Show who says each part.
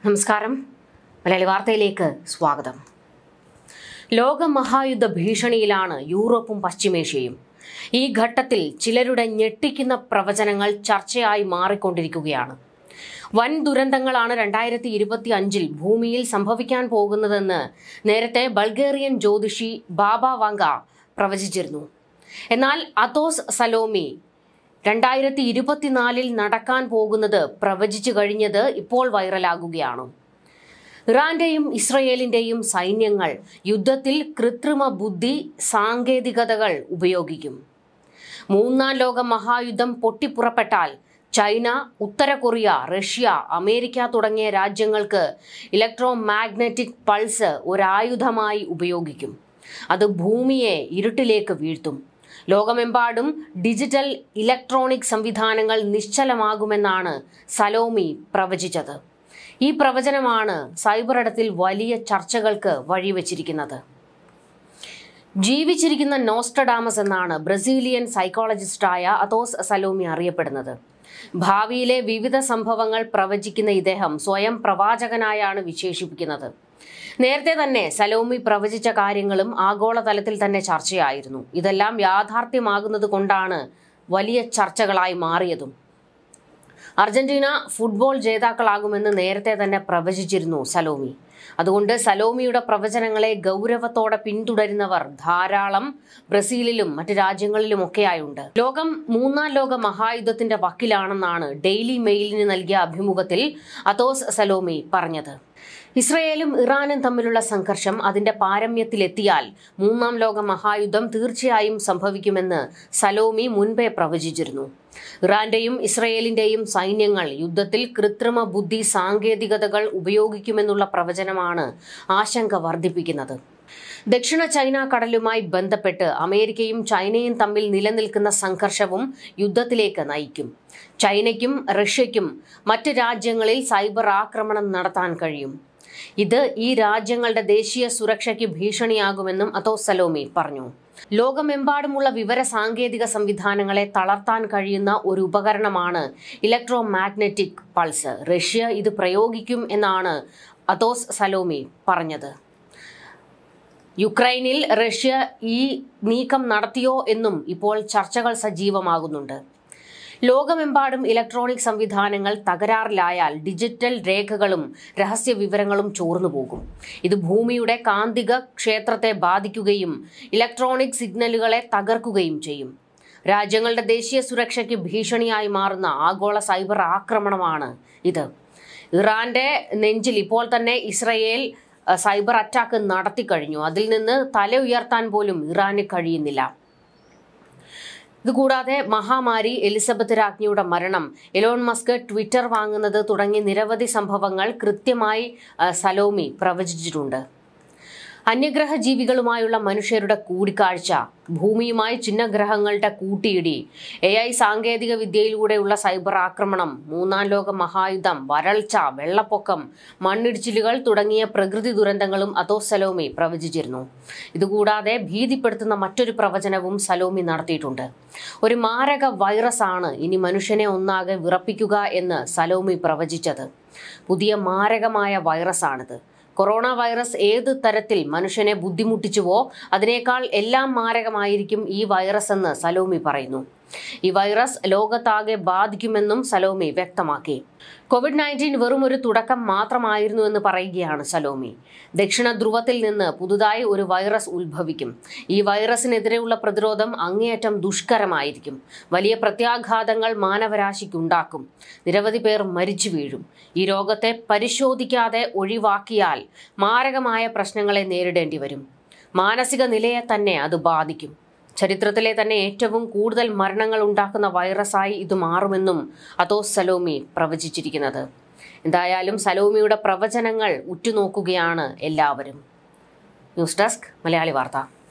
Speaker 1: നമസ്കാരം മലയാളി വാർത്തയിലേക്ക് സ്വാഗതം ലോകമഹായുദ്ധ ഭീഷണിയിലാണ് യൂറോപ്പും പശ്ചിമേഷ്യയും ഈ ഘട്ടത്തിൽ ചിലരുടെ ഞെട്ടിക്കുന്ന പ്രവചനങ്ങൾ ചർച്ചയായി മാറിക്കൊണ്ടിരിക്കുകയാണ് വൻ ദുരന്തങ്ങളാണ് രണ്ടായിരത്തി ഇരുപത്തി അഞ്ചിൽ ഭൂമിയിൽ സംഭവിക്കാൻ പോകുന്നതെന്ന് നേരത്തെ ബൾഗേറിയൻ ജ്യോതിഷി ബാബ വാങ്ക പ്രവചിച്ചിരുന്നു എന്നാൽ അതോസ് സലോമി രണ്ടായിരത്തി ഇരുപത്തിനാലിൽ നടക്കാൻ പോകുന്നത് പ്രവചിച്ചു കഴിഞ്ഞത് ഇപ്പോൾ വൈറലാകുകയാണ് ഇറാന്റെയും ഇസ്രയേലിന്റെയും സൈന്യങ്ങൾ യുദ്ധത്തിൽ കൃത്രിമ ബുദ്ധി സാങ്കേതികതകൾ ഉപയോഗിക്കും മൂന്നാം ലോക മഹായുദ്ധം പൊട്ടിപ്പുറപ്പെട്ടാൽ ചൈന ഉത്തര കൊറിയ റഷ്യ അമേരിക്ക തുടങ്ങിയ രാജ്യങ്ങൾക്ക് ഇലക്ട്രോ മാഗ്നറ്റിക് പൾസ് ഒരായുധമായി ഉപയോഗിക്കും അത് ഭൂമിയെ ഇരുട്ടിലേക്ക് വീഴ്ത്തും ലോകമെമ്പാടും ഡിജിറ്റൽ ഇലക്ട്രോണിക് സംവിധാനങ്ങൾ നിശ്ചലമാകുമെന്നാണ് സലോമി പ്രവചിച്ചത് ഈ പ്രവചനമാണ് സൈബർ ഇടത്തിൽ വലിയ ചർച്ചകൾക്ക് വഴിവെച്ചിരിക്കുന്നത് ജീവിച്ചിരിക്കുന്ന നോസ്റ്റഡാമസ് എന്നാണ് ബ്രസീലിയൻ സൈക്കോളജിസ്റ്റായ അതോസ് സലോമി അറിയപ്പെടുന്നത് ഭാവിയിലെ വിവിധ സംഭവങ്ങൾ പ്രവചിക്കുന്ന ഇദ്ദേഹം സ്വയം പ്രവാചകനായാണ് വിശേഷിപ്പിക്കുന്നത് നേരത്തെ തന്നെ സലോമി പ്രവചിച്ച കാര്യങ്ങളും ആഗോളതലത്തിൽ തന്നെ ചർച്ചയായിരുന്നു ഇതെല്ലാം യാഥാർത്ഥ്യമാകുന്നത് കൊണ്ടാണ് വലിയ ചർച്ചകളായി മാറിയതും അർജന്റീന ഫുട്ബോൾ ജേതാക്കളാകുമെന്ന് നേരത്തെ തന്നെ പ്രവചിച്ചിരുന്നു സലോമി അതുകൊണ്ട് സലോമിയുടെ പ്രവചനങ്ങളെ ഗൗരവത്തോടെ പിന്തുടരുന്നവർ ധാരാളം ബ്രസീലിലും മറ്റ് രാജ്യങ്ങളിലുമൊക്കെയായുണ്ട് ലോകം മൂന്നാം ലോക മഹായുദ്ധത്തിന്റെ വക്കിലാണെന്നാണ് ഡെയിലി മെയിലിന് നൽകിയ അഭിമുഖത്തിൽ അതോസ് സലോമി പറഞ്ഞത് ഇസ്രയേലും ഇറാനും തമ്മിലുള്ള സംഘർഷം അതിന്റെ പാരമ്യത്തിലെത്തിയാൽ മൂന്നാം ലോക മഹായുദ്ധം തീർച്ചയായും സംഭവിക്കുമെന്ന് സലോമി മുൻപേ പ്രവചിച്ചിരുന്നു ഇറാന്റെയും ഇസ്രയേലിന്റെയും സൈന്യങ്ങൾ യുദ്ധത്തിൽ കൃത്രിമ ബുദ്ധി സാങ്കേതികതകൾ ഉപയോഗിക്കുമെന്നുള്ള പ്രവചനമാണ് ആശങ്ക വർദ്ധിപ്പിക്കുന്നത് ദക്ഷിണ ചൈന കടലുമായി ബന്ധപ്പെട്ട് അമേരിക്കയും ചൈനയും തമ്മിൽ നിലനിൽക്കുന്ന സംഘർഷവും യുദ്ധത്തിലേക്ക് നയിക്കും ചൈനയ്ക്കും റഷ്യയ്ക്കും മറ്റ് രാജ്യങ്ങളിൽ സൈബർ ആക്രമണം നടത്താൻ കഴിയും ഇത് ഈ രാജ്യങ്ങളുടെ ദേശീയ സുരക്ഷയ്ക്ക് ഭീഷണിയാകുമെന്നും അതോ സലോമി പറഞ്ഞു ലോകമെമ്പാടുമുള്ള വിവര സാങ്കേതിക സംവിധാനങ്ങളെ തളർത്താൻ കഴിയുന്ന ഒരു ഉപകരണമാണ് ഇലക്ട്രോ മാഗ്നറ്റിക് പൾസ് റഷ്യ ഇത് പ്രയോഗിക്കും എന്നാണ് അതോസ് സലോമി പറഞ്ഞത് യുക്രൈനിൽ റഷ്യ ഈ നീക്കം നടത്തിയോ എന്നും ഇപ്പോൾ ചർച്ചകൾ സജീവമാകുന്നുണ്ട് ലോകമെമ്പാടും ഇലക്ട്രോണിക് സംവിധാനങ്ങൾ തകരാറിലായാൽ ഡിജിറ്റൽ രേഖകളും രഹസ്യ വിവരങ്ങളും ചോർന്നു പോകും ഇത് ഭൂമിയുടെ കാന്തിക ക്ഷേത്രത്തെ ബാധിക്കുകയും ഇലക്ട്രോണിക് സിഗ്നലുകളെ തകർക്കുകയും ചെയ്യും രാജ്യങ്ങളുടെ ദേശീയ സുരക്ഷയ്ക്ക് ഭീഷണിയായി മാറുന്ന ആഗോള സൈബർ ആക്രമണമാണ് ഇത് ഇറാന്റെ നെഞ്ചിൽ ഇപ്പോൾ തന്നെ ഇസ്രയേൽ അഹ്, സൈബർ അറ്റാക്ക് നടത്തി കഴിഞ്ഞു അതിൽ നിന്ന് തല ഉയർത്താൻ പോലും ഇറാന് കഴിയുന്നില്ല ഇതുകൂടാതെ മഹാമാരി എലിസബത്ത് രാജ്ഞിയുടെ മരണം എലോൺ മസ്ക് ട്വിറ്റർ വാങ്ങുന്നത് തുടങ്ങി നിരവധി സംഭവങ്ങൾ കൃത്യമായി ആ, സലോമി പ്രവചിച്ചിട്ടുണ്ട് അന്യഗ്രഹ ജീവികളുമായുള്ള മനുഷ്യരുടെ കൂടിക്കാഴ്ച ഭൂമിയുമായി ചിഹ്നഗ്രഹങ്ങളുടെ കൂട്ടിയിടി എ ഐ സാങ്കേതിക വിദ്യയിലൂടെയുള്ള സൈബർ ആക്രമണം മൂന്നാം ലോക മഹായുദ്ധം വരൾച്ച വെള്ളപ്പൊക്കം മണ്ണിടിച്ചിലുകൾ തുടങ്ങിയ പ്രകൃതി ദുരന്തങ്ങളും അതോ സലോമി പ്രവചിച്ചിരുന്നു ഇതുകൂടാതെ ഭീതിപ്പെടുത്തുന്ന മറ്റൊരു പ്രവചനവും സലോമി നടത്തിയിട്ടുണ്ട് ഒരു മാരക വൈറസ് ആണ് ഇനി മനുഷ്യനെ ഒന്നാകെ വിറപ്പിക്കുക എന്ന് സലോമി പ്രവചിച്ചത് പുതിയ മാരകമായ വൈറസാണിത് കൊറോണ വൈറസ് ഏത് തരത്തിൽ മനുഷ്യനെ ബുദ്ധിമുട്ടിച്ചുവോ അതിനേക്കാൾ എല്ലാം മാരകമായിരിക്കും ഈ വൈറസ് എന്ന് സലോമി പറയുന്നു ഈ വൈറസ് ലോകത്താകെ ബാധിക്കുമെന്നും സലോമി വ്യക്തമാക്കി കോവിഡ് നയൻറ്റീൻ വെറും ഒരു തുടക്കം മാത്രമായിരുന്നു എന്ന് പറയുകയാണ് സലോമി ദക്ഷിണ ധ്രുവത്തിൽ നിന്ന് പുതുതായി ഒരു വൈറസ് ഉത്ഭവിക്കും ഈ വൈറസിനെതിരെയുള്ള പ്രതിരോധം അങ്ങേയറ്റം ദുഷ്കരമായിരിക്കും വലിയ പ്രത്യാഘാതങ്ങൾ മാനവരാശിക്കുണ്ടാക്കും നിരവധി പേർ മരിച്ചു വീഴും ഈ രോഗത്തെ പരിശോധിക്കാതെ ഒഴിവാക്കിയാൽ മാരകമായ പ്രശ്നങ്ങളെ നേരിടേണ്ടി വരും മാനസിക നിലയെ തന്നെ അത് ബാധിക്കും ചരിത്രത്തിലെ തന്നെ ഏറ്റവും കൂടുതൽ മരണങ്ങൾ ഉണ്ടാക്കുന്ന വൈറസായി ഇത് മാറുമെന്നും അതോസ് സലോമി പ്രവചിച്ചിരിക്കുന്നത് എന്തായാലും സലോമിയുടെ പ്രവചനങ്ങൾ ഉറ്റുനോക്കുകയാണ് എല്ലാവരും ന്യൂസ് ഡെസ്ക് മലയാളി വാർത്ത